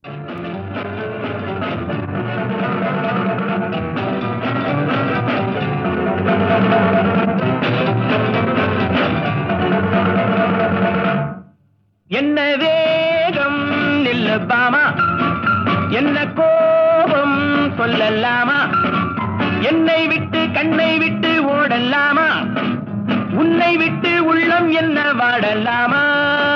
என்ன வேகம் நில்லப்பாமா என்ன கோபம் சொல்லலாமா என்னை விட்டு கண்ணை விட்டு ஓடலாமா உன்னை விட்டு உள்ளம் என்ன வாடலாமா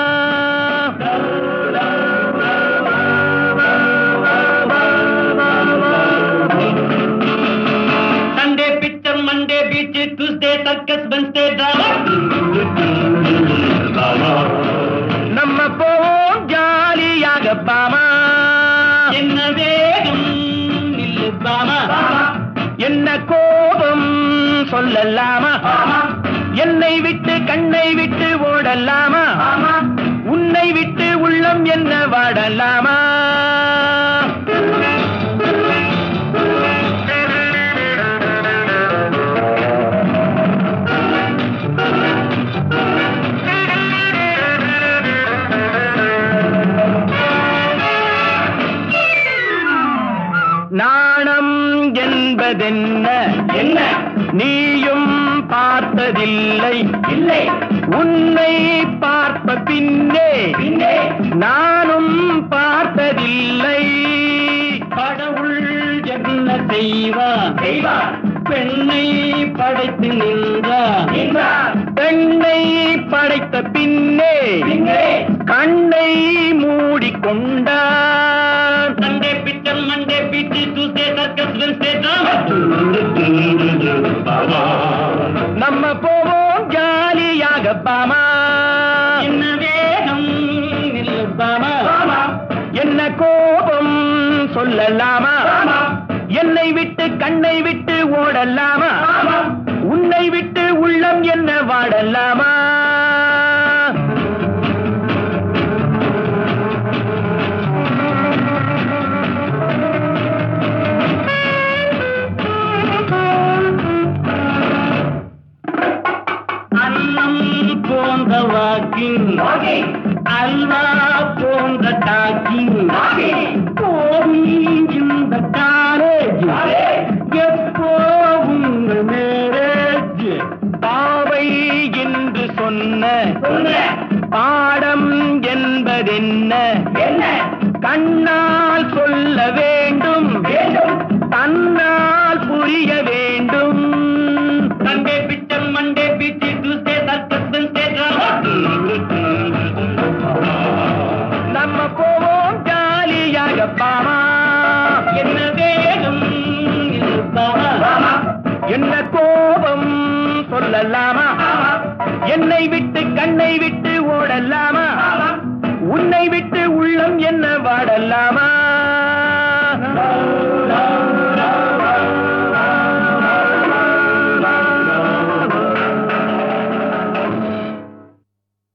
Sunday picture Monday beach Tuesday circus Wednesday நம்ம போவோம் ஜாலியாக பாமா என்ன வேகம் நில்லு பாமா என்ன கோபம் சொல்லலாமா என்னை விட்டு கண்ணை விட்டு ஓடலாமா உன்னை விட்டு உள்ளம் என்ன வாடலாமா நாணம் என்பதென்ன என்ன நீயும் பார்த்ததில்லை இல்லை உன்னை பார்த்த பின்னே பின்னே நானும் பார்த்ததில்லை கடவுள் என்ன செய்வா செய்வா பெண்ணை படைத்து நின்றார் பெண்ணை படைத்த பின்னே கண்ணை மூடிக்கொண்டார் Sunday picture Monday beach Tuesday circus Wednesday நம்ம போவோம் ஜாலியாக பாமா என்ன வேகம் நில்லு பாமா என்ன கோபம் சொல்லலாமா என்னை விட்டு கண்ணை விட்டு ஓடலாமா உன்னை விட்டு உள்ளம் என்ன வாடலாமா அன்னம் போன்ற வாக்கிங் அல்வா போன்ற டாக்கிங் போவி இந்த காலேஜ் எப்போ உங்கள் மேரேஜ் பாவை என்று சொன்ன பாடம் என்பதென்ன கண்ணால் சொல்ல வேண்டும் தன்னால் புரிய வேண்டும் Sunday picture Monday beach Tuesday circus நம்ம போவோம் ஜாலியாக பாமா என்ன வேகம் பாமா என்ன கோபம் சொல்லலாமா என்னை விட்டு கண்ணை விட்டு ஓடலாமா உன்னை விட்டு உள்ளம் என்ன வாடலாமா